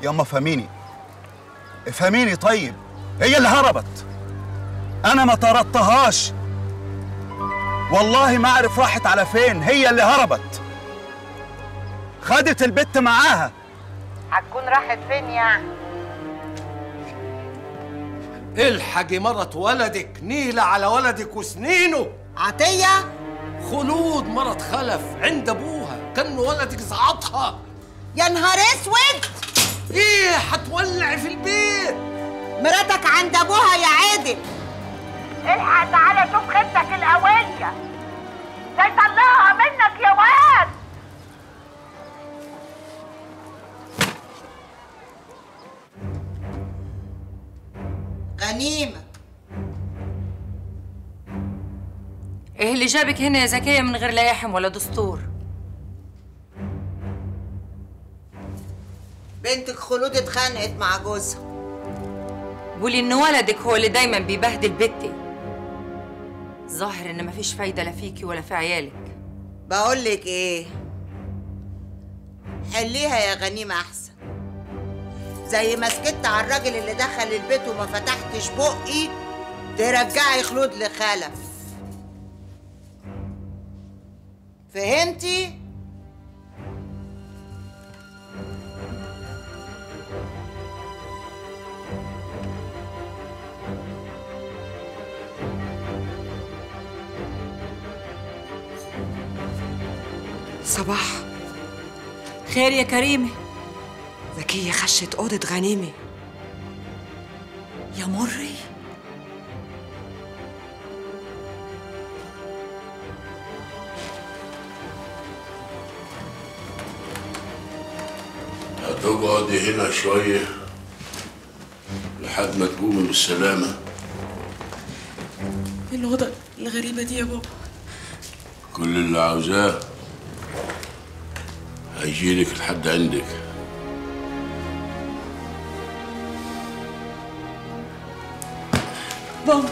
ياما فهميني افهميني طيب هي اللي هربت انا ما طردتهاش والله ما اعرف راحت على فين هي اللي هربت خدت البت معاها هتكون راحت فين يعني الحقي مرت ولدك نيلة على ولدك وسنينه عطيه خلود مرت خلف عند ابوها كان ولدك زعطها يا نهار اسود ايه هتولع في البيت مراتك عند ابوها يا عادل الحق تعالى شوف خدتك القوية ده يطلعها منك يا واد غنيمة ايه اللي جابك هنا يا زكية من غير لا يحم ولا دستور بنتك خلود اتخانقت مع جوزها قولي ان ولدك هو اللي دايما بيبهدل بنتي ظاهر ان مفيش فايدة لا فيكي ولا في عيالك بقولك ايه حليها يا غنيمة احسن زي ما سكت على الراجل اللي دخل البيت وما فتحتش بقي ترجعي خلود لخلف فهمتي؟ صباح خير يا كريمة ذكية خشت أوضة غنيمة يا مري هتقعدي هنا شوية لحد ما تقومي بالسلامة إيه الأوضة الغريبة دي يا بابا كل اللي عاوزاه هيجيلك لحد عندك بابا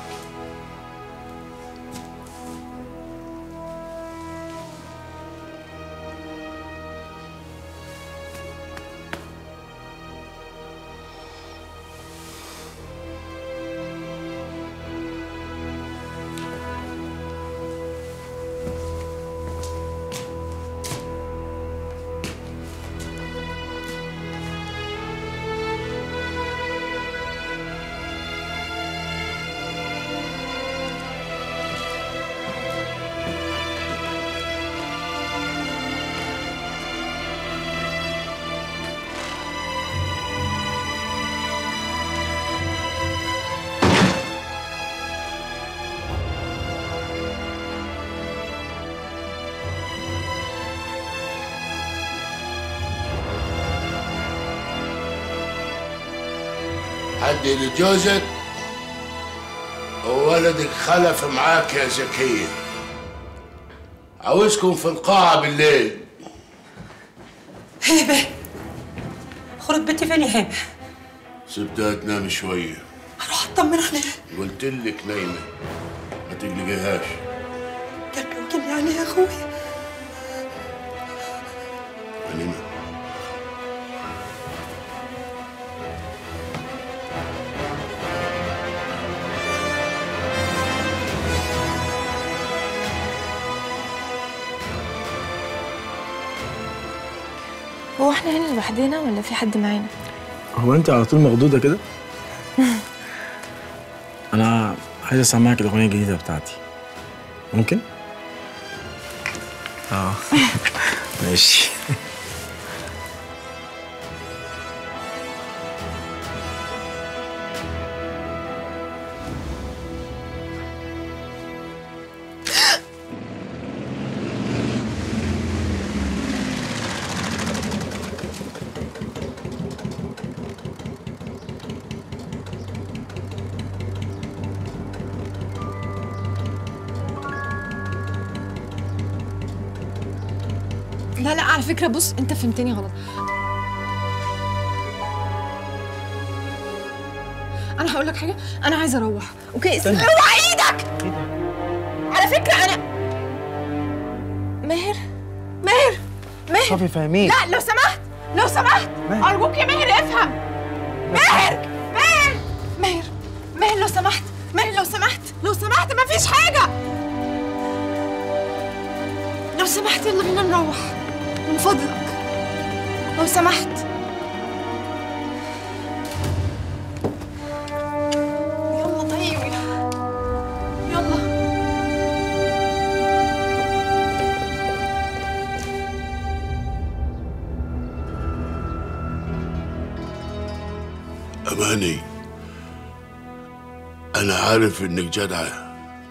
حد اللي جوزك وولدك خلف معاك يا زكية عاوزكم في القاعة بالليل هيبة خرج بنتي فين يا هيبة سبتها تنام شوية أروح أطمن عليها قلت لك نايمة ما تقلقيهاش قلبي وكلني عليها يا أخوي غنيمة هو احنا هنا لوحدنا ولا في حد معانا؟ هو انت على طول مخضوضه كده انا عايز اسمعك الاغنيه الجديده بتاعتي ممكن اه ماشي لا لا على فكرة بص انت فهمتني غلط انا هقول لك حاجة انا عايزة اروح اوكي استنى. اوعى ايدك على فكرة انا ماهر ماهر ماهر صافي فهميك لا لو سمحت لو سمحت ارجوك يا ماهر افهم ماهر ماهر ماهر ماهر لو سمحت ماهر لو سمحت لو سمحت مفيش حاجه لو سمحت يلا بينا نروح من فضلك لو سمحت يلا طيب يلا أماني أنا عارف إنك جدعة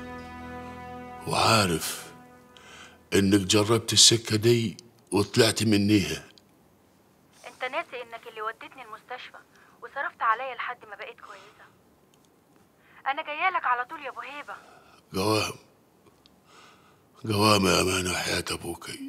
وعارف إنك جربت السكة دي وطلعت منيها انت ناسي انك اللي وديتني المستشفى وصرفت عليا لحد ما بقيت كويسه انا جايالك على طول يا ابو هيبه قوام قوام يا أمانة حياة أبوكي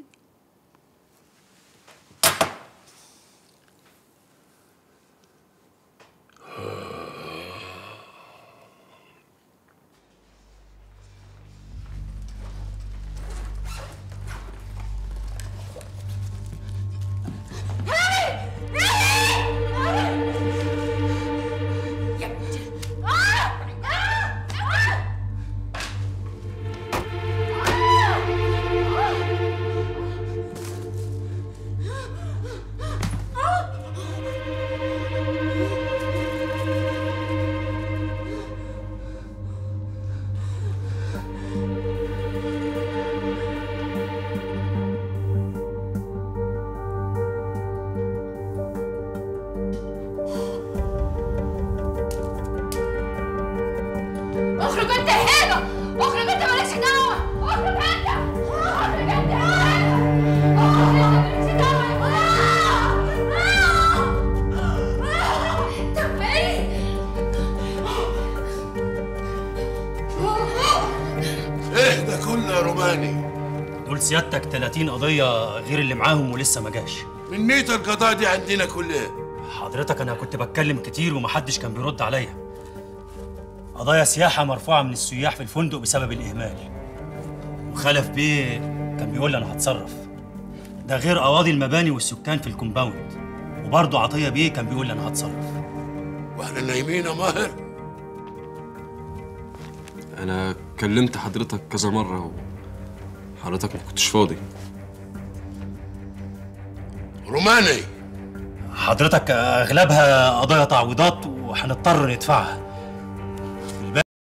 اخرج انت يا هبه اخرج انت مالكش دعوه اخرج انت اخرج انت يا هبه اخرج انت مالكش دعوه طب ايه إيه ده كله يا روماني دول سيادتك 30 قضية غير اللي معاهم ولسه ما جاش من ميت القضاء دي عندنا كلها حضرتك أنا كنت بتكلم كتير ومحدش كان بيرد عليا قضايا سياحة مرفوعة من السياح في الفندق بسبب الإهمال وخلف بيه كان بيقول لي أنا هتصرف ده غير قواضي المباني والسكان في الكومباوند وبرضه عطية بيه كان بيقول لي أنا هتصرف واحنا نايمين يا ماهر انا كلمت حضرتك كذا مره وحضرتك ما كنتش فاضي روماني حضرتك أغلبها قضايا تعويضات وهنضطر ندفعها